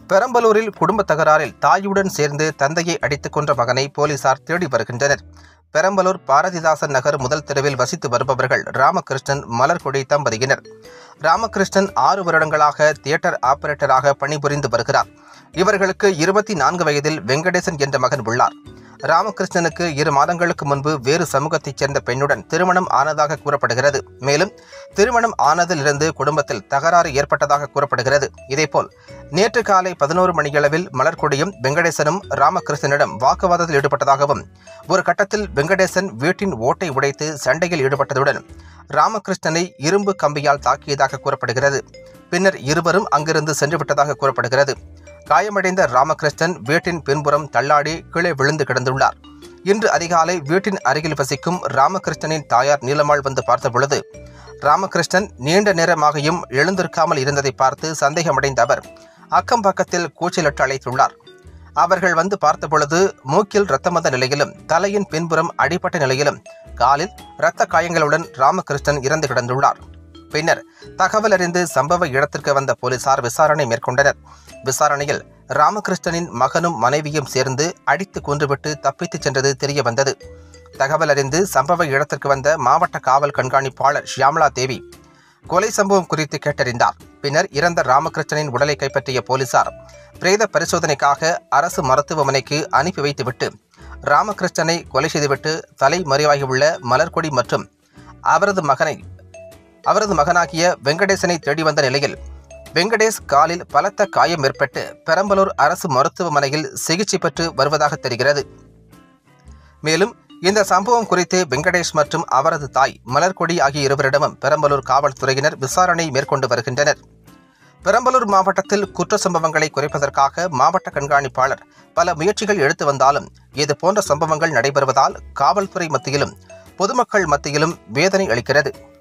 பெரம்பலூரில் குடும்ப தகராறில் தாயுடன் சேர்ந்து தந்தையை அடித்துக் கொன்ற மகனை போலீசார் தேடி வருகின்றனர் பெரம்பலூர் பாரதிதாசன் நகர் முதல் தெருவில் வசித்து வருபவர்கள் ராமகிருஷ்ணன் மலர்கொடி தம்பதியினர் ராமகிருஷ்ணன் ஆறு வருடங்களாக தியேட்டர் ஆபரேட்டராக பணிபுரிந்து வருகிறார் இவர்களுக்கு இருபத்தி நான்கு வயதில் வெங்கடேசன் என்ற மகன் உள்ளார் ராமகிருஷ்ணனுக்கு இரு மாதங்களுக்கு முன்பு வேறு சமூகத்தைச் சேர்ந்த பெண்ணுடன் திருமணம் ஆனதாக கூறப்படுகிறது மேலும் திருமணம் ஆனதிலிருந்து குடும்பத்தில் தகராறு ஏற்பட்டதாக கூறப்படுகிறது இதேபோல் நேற்று காலை பதினோரு மணியளவில் மலர்கொடியும் வெங்கடேசனும் ராமகிருஷ்ணனிடம் வாக்குவாதத்தில் ஈடுபட்டதாகவும் ஒரு கட்டத்தில் வெங்கடேசன் வீட்டின் ஓட்டை உடைத்து சண்டையில் ஈடுபட்டதுடன் ராமகிருஷ்ணனை இரும்பு கம்பியால் தாக்கியதாக கூறப்படுகிறது பின்னர் இருவரும் அங்கிருந்து சென்றுவிட்டதாக கூறப்படுகிறது காயமடைந்த ராமகிருஷ்ணன் வீட்டின் பின்புறம் தள்ளாடி கீழே விழுந்து கிடந்துள்ளார் இன்று அதிகாலை வீட்டின் அருகில் வசிக்கும் ராமகிருஷ்ணனின் தாயார் நீலம்மாள் வந்து பார்த்தபொழுது ராமகிருஷ்ணன் நீண்ட நேரமாகியும் எழுந்திருக்காமல் இருந்ததை பார்த்து சந்தேகமடைந்த அவர் அக்கம் பக்கத்தில் கூச்சலிட்டு அழைத்துள்ளார் அவர்கள் வந்து பார்த்தபொழுது மூக்கில் ரத்தமந்த நிலையிலும் தலையின் பின்புறம் அடிபட்ட நிலையிலும் காலில் இரத்த காயங்களுடன் ராமகிருஷ்ணன் இறந்து கிடந்துள்ளார் பின்னர் தகவல் அறிந்து சம்பவ இடத்திற்கு வந்த போலீசார் விசாரணை மேற்கொண்டனர் விசாரணையில் ராமகிருஷ்ணனின் மகனும் மனைவியும் சேர்ந்து அடித்து கொன்றுவிட்டு தப்பித்துச் சென்றது தெரிய வந்தது தகவல் அறிந்து சம்பவ இடத்திற்கு வந்த மாவட்ட காவல் கண்காணிப்பாளர் ஷியாமலா தேவி கொலை சம்பவம் குறித்து கேட்டறிந்தார் பின்னர் இறந்த ராமகிருஷ்ணனின் உடலை கைப்பற்றிய போலீசார் பிரேத பரிசோதனைக்காக அரசு மருத்துவமனைக்கு அனுப்பி வைத்துவிட்டு ராமகிருஷ்ணனை கொலை செய்துவிட்டு தலை மறைவாகியுள்ள மலர்கொடி மற்றும் அவரது மகனை அவரது மகனாகிய வெங்கடேசனை தேடி வந்த நிலையில் வெங்கடேஷ் காலில் பலத்த காயம் ஏற்பட்டு பெரம்பலூர் அரசு மருத்துவமனையில் சிகிச்சை பெற்று வருவதாக தெரிகிறது மேலும் இந்த சம்பவம் குறித்து வெங்கடேஷ் மற்றும் அவரது தாய் மலர்கொடி ஆகிய இருவரிடமும் பெரம்பலூர் காவல்துறையினர் விசாரணை மேற்கொண்டு வருகின்றனர் பெரம்பலூர் மாவட்டத்தில் குற்ற சம்பவங்களை குறைப்பதற்காக மாவட்ட கண்காணிப்பாளர் பல முயற்சிகள் எடுத்து வந்தாலும் இது போன்ற சம்பவங்கள் நடைபெறுவதால் காவல்துறை மத்தியிலும் பொதுமக்கள் மத்தியிலும் வேதனை அளிக்கிறது